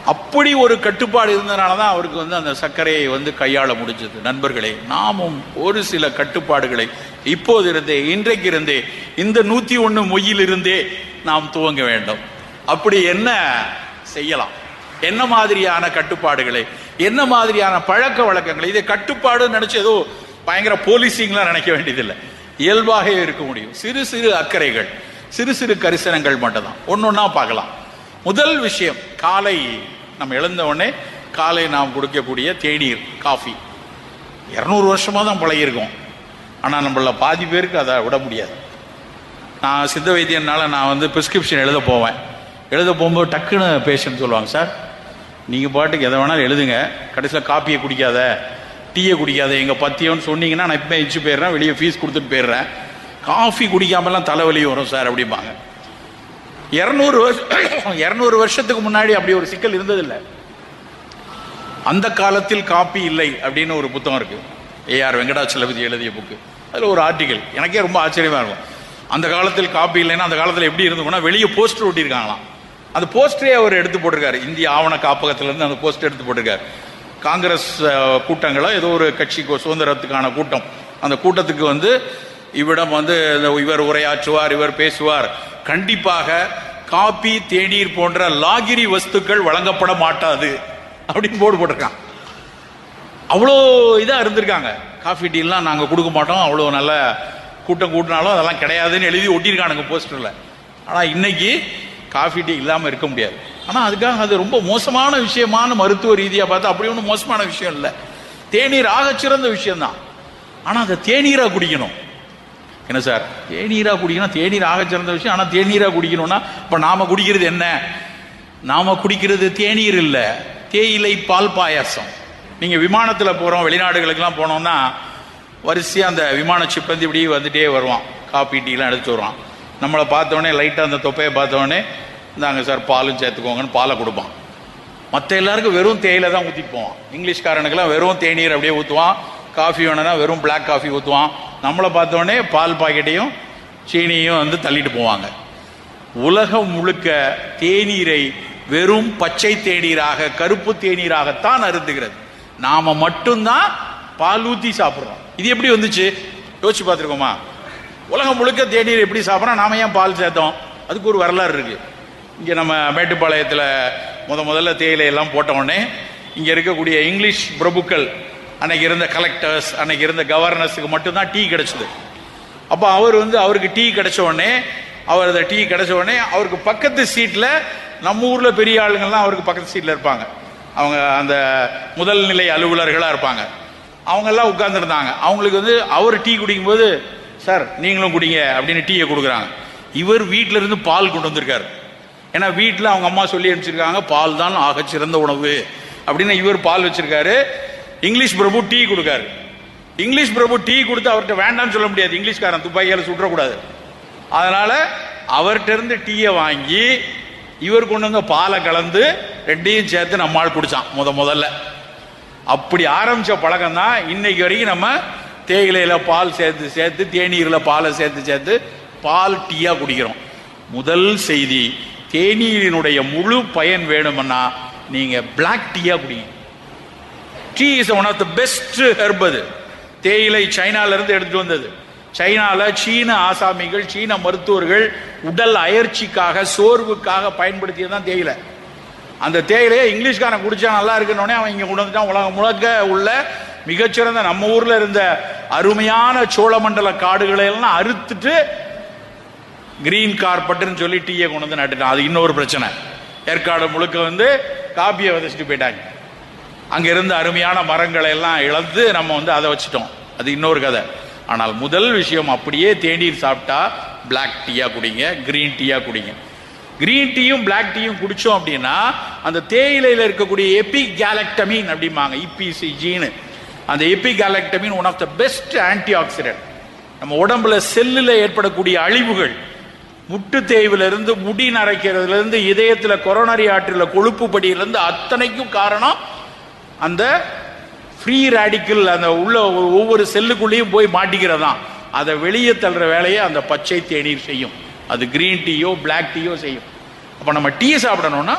அப்படி ஒரு கட்டுப்பாடு இருந்தனால தான் அவருக்கு வந்து அந்த சர்க்கரையை வந்து கையாள முடிஞ்சது நண்பர்களே நாமும் ஒரு சில கட்டுப்பாடுகளை இப்போது இருந்தே இன்றைக்கு இருந்தே இந்த நூத்தி ஒன்று மொய்யிலிருந்தே நாம் துவங்க வேண்டும் அப்படி என்ன செய்யலாம் என்ன மாதிரியான கட்டுப்பாடுகளை என்ன மாதிரியான பழக்க வழக்கங்களை இதை கட்டுப்பாடு நினைச்சு ஏதோ பயங்கர போலீசிங்லாம் நினைக்க வேண்டியதில்லை இயல்பாக இருக்க முடியும் சிறு சிறு அக்கறைகள் சிறு சிறு கரிசனங்கள் மட்டும்தான் ஒன்னொன்னா பார்க்கலாம் முதல் விஷயம் காலை நம்ம எழுந்த உடனே காலை நாம் குடிக்கக்கூடிய தேநீர் காஃபி இரநூறு வருஷமா தான் பழகியிருக்கோம் ஆனால் நம்மள பாதி பேருக்கு அதை விட முடியாது நான் சித்த வைத்தியனால நான் வந்து பிரிஸ்கிரிப்ஷன் எழுத போவேன் எழுத போகும்போது டக்குன்னு பேஷண்ட் சொல்லுவாங்க சார் நீங்கள் பாட்டுக்கு எதை வேணாலும் எழுதுங்க கடைசியில் காப்பியை குடிக்காத டீயை குடிக்காத எங்கள் பத்தியம்னு சொன்னீங்கன்னா நான் இப்போ எச்சு போயிடுறேன் வெளியே ஃபீஸ் கொடுத்துட்டு போயிடுறேன் காஃபி குடிக்காமலாம் தலைவலி வரும் சார் அப்படிம்பாங்க இரநூறு வருஷம் இரநூறு வருஷத்துக்கு முன்னாடி அப்படி ஒரு சிக்கல் இருந்ததில்லை அந்த காலத்தில் காப்பி இல்லை அப்படின்னு ஒரு புத்தகம் இருக்கு ஏஆர் வெங்கடாச்சலபதி எழுதிய புக்கு அதில் ஒரு ஆர்டிகல் எனக்கே ரொம்ப ஆச்சரியமா இருக்கும் அந்த காலத்தில் காப்பி இல்லைன்னா அந்த காலத்தில் எப்படி இருந்துக்கணும் வெளியே போஸ்டர் ஒட்டியிருக்காங்களாம் அந்த போஸ்டரே அவர் எடுத்து போட்டிருக்காரு இந்திய ஆவண காப்பகத்திலிருந்து அந்த போஸ்டர் எடுத்து போட்டிருக்காரு காங்கிரஸ் அஹ், கூட்டங்களோ ஏதோ ஒரு கட்சிக்கு சுதந்திரத்துக்கான கூட்டம் அந்த கூட்டத்துக்கு வந்து இவ்விடம் வந்து இந்த இவர் உரையாற்றுவார் இவர் பேசுவார் கண்டிப்பாக காபி தேநீர் போன்ற லாகிரி வஸ்துக்கள் வழங்கப்பட மாட்டாது அப்படின்னு போர்டு போட்டிருக்கான் அவ்வளோ இதாக இருந்திருக்காங்க காஃபி டீலாம் நாங்கள் கொடுக்க மாட்டோம் அவ்வளோ நல்ல கூட்டம் கூட்டினாலும் அதெல்லாம் கிடையாதுன்னு எழுதி ஒட்டியிருக்கானுங்க போஸ்டரில் ஆனால் இன்னைக்கு காஃபி டீ இல்லாமல் இருக்க முடியாது ஆனால் அதுக்காக அது ரொம்ப மோசமான விஷயமான மருத்துவ ரீதியாக பார்த்தா அப்படி ஒன்றும் மோசமான விஷயம் இல்லை தேநீர் ஆகச்சிறந்த விஷயம்தான் ஆனால் அதை தேநீராக குடிக்கணும் என்ன சார் தேநீராக குடிக்கணும் தேநீர் ஆகச்சிறந்த விஷயம் ஆனால் தேநீராக குடிக்கணும்னா இப்போ நாம குடிக்கிறது என்ன நாம குடிக்கிறது தேநீர் இல்லை தேயிலை பால் பாயாசம் நீங்க விமானத்துல போறோம் வெளிநாடுகளுக்கெல்லாம் போனோம்னா வரிசையா அந்த விமான சிப்பந்தி இப்படி வந்துட்டே வருவான் காபி டீலாம் எடுத்து வருவான் நம்மளை பார்த்தோன்னே லைட்டாக அந்த தொப்பையை பார்த்தோன்னே இந்தாங்க சார் பாலும் சேர்த்துக்கோங்கன்னு பாலை கொடுப்பான் மற்ற எல்லாருக்கும் வெறும் தேயிலை தான் ஊற்றிட்டு போவான் இங்கிலீஷ்காரனுக்கெல்லாம் வெறும் தேநீர் அப்படியே ஊற்றுவான் காஃபி வேணும்னா வெறும் பிளாக் காஃபி ஊற்றுவான் நம்மளை பார்த்தோன்னே பால் பாக்கெட்டையும் சீனியும் வந்து தள்ளிட்டு போவாங்க உலகம் முழுக்க தேநீரை வெறும் பச்சை தேநீராக கருப்பு தேநீராகத்தான் அருந்துகிறது நாம மட்டும்தான் பால் ஊத்தி சாப்பிடுறோம் இது எப்படி வந்துச்சு யோசிச்சு பார்த்துருக்கோமா உலகம் முழுக்க தேநீர் எப்படி சாப்பிட்றோம் நாம ஏன் பால் சேர்த்தோம் அதுக்கு ஒரு வரலாறு இருக்கு இங்க நம்ம மேட்டுப்பாளையத்தில் முத முதல்ல தேயிலை எல்லாம் போட்ட உடனே இங்க இருக்கக்கூடிய இங்கிலீஷ் பிரபுக்கள் அன்னைக்கு இருந்த கலெக்டர்ஸ் அன்னைக்கு இருந்த கவர்னர்ஸுக்கு மட்டும்தான் டீ கிடைச்சது அப்போ அவர் வந்து அவருக்கு டீ கிடைச்ச உடனே அவர் அந்த டீ கிடைச்ச உடனே அவருக்கு பக்கத்து சீட்ல நம்ம ஊர்ல பெரிய ஆளுங்கள்லாம் அவருக்கு பக்கத்து சீட்ல இருப்பாங்க அவங்க அந்த முதல் நிலை அலுவலர்களா இருப்பாங்க அவங்க எல்லாம் உட்கார்ந்துருந்தாங்க அவங்களுக்கு வந்து அவர் டீ குடிக்கும்போது சார் நீங்களும் குடிங்க அப்படின்னு டீயை கொடுக்குறாங்க இவர் வீட்ல இருந்து பால் கொண்டு வந்திருக்காரு ஏன்னா வீட்டில் அவங்க அம்மா சொல்லி அனுப்பிச்சிருக்காங்க பால் தான் ஆகச் சிறந்த உணவு அப்படின்னு இவர் பால் வச்சிருக்காரு இங்கிலீஷ் பிரபு டீ கொடுக்காரு இங்கிலீஷ் பிரபு டீ கொடுத்து அவர்கிட்ட வேண்டாம்னு சொல்ல முடியாது இங்கிலீஷ்காரன் துப்பாக்கியால சுற்றக்கூடாது அதனால அவர்கிட்ட இருந்து டீயை வாங்கி இவர் கொண்டு வந்த பாலை கலந்து ரெண்டையும் சேர்த்து நம்மால் குடிச்சான் முத முதல்ல அப்படி ஆரம்பிச்ச பழக்கம் தான் இன்னைக்கு வரைக்கும் நம்ம தேயிலையில பால் சேர்த்து சேர்த்து தேநீர்ல பாலை சேர்த்து சேர்த்து பால் டீயா குடிக்கிறோம் முதல் செய்தி தேநீரினுடைய முழு பயன் வேணும்னா நீங்க பிளாக் டீயா குடிங்க tea is one of the best herb அது தேயிலை சைனால இருந்து எடுத்துட்டு வந்தது சைனால சீன ஆசாமிகள் சீன மருத்துவர்கள் உடல் அயற்சிக்காக சோர்வுக்காக பயன்படுத்தியது தேயிலை அந்த தேயிலையை இங்கிலீஷ்காரன் குடிச்சா நல்லா இருக்குன்னு அவன் இங்க கொண்டு வந்துட்டான் உலகம் முழுக்க உள்ள மிகச்சிறந்த நம்ம ஊர்ல இருந்த அருமையான சோழமண்டல காடுகளை எல்லாம் அறுத்துட்டு கிரீன் கார்பெட்னு சொல்லி டீயை கொண்டு வந்து நட்டுட்டான் அது இன்னொரு பிரச்சனை ஏற்காடு முழுக்க வந்து காப்பியை விதைச்சிட்டு போயிட்டாங்க அங்க இருந்த அருமையான மரங்களை எல்லாம் இழந்து நம்ம வந்து அதை வச்சுட்டோம் அது இன்னொரு கதை ஆனால் முதல் விஷயம் அப்படியே தேநீர் சாப்பிட்டா பிளாக் டீயா குடிங்க கிரீன் டீயா குடிங்க கிரீன் டீயும் பிளாக் டீயும் குடிச்சோம் அப்படின்னா அந்த தேயிலையில் இருக்கக்கூடிய எபி கேலக்டமின் அப்படிம்பாங்க இபிசி ஜீனு அந்த எபி கேலக்டமின் one of the best antioxidant நம்ம உடம்புல செல்லில் ஏற்படக்கூடிய அழிவுகள் முட்டு தேய்விலிருந்து முடி நரைக்கிறதுல இருந்து இதயத்துல கொரோனரி ஆற்றில கொழுப்பு படியிலிருந்து அத்தனைக்கும் காரணம் அந்த ஃப்ரீ ரேடிக்கல் அந்த உள்ள ஒவ்வொரு செல்லுக்குள்ளேயும் போய் மாட்டிக்கிறதாம் அதை வெளியே தள்ளுற வேலையை அந்த பச்சை தேநீர் செய்யும் அது கிரீன் டீயோ பிளாக் டீயோ செய்யும் அப்ப நம்ம டீ சாப்பிடணும்னா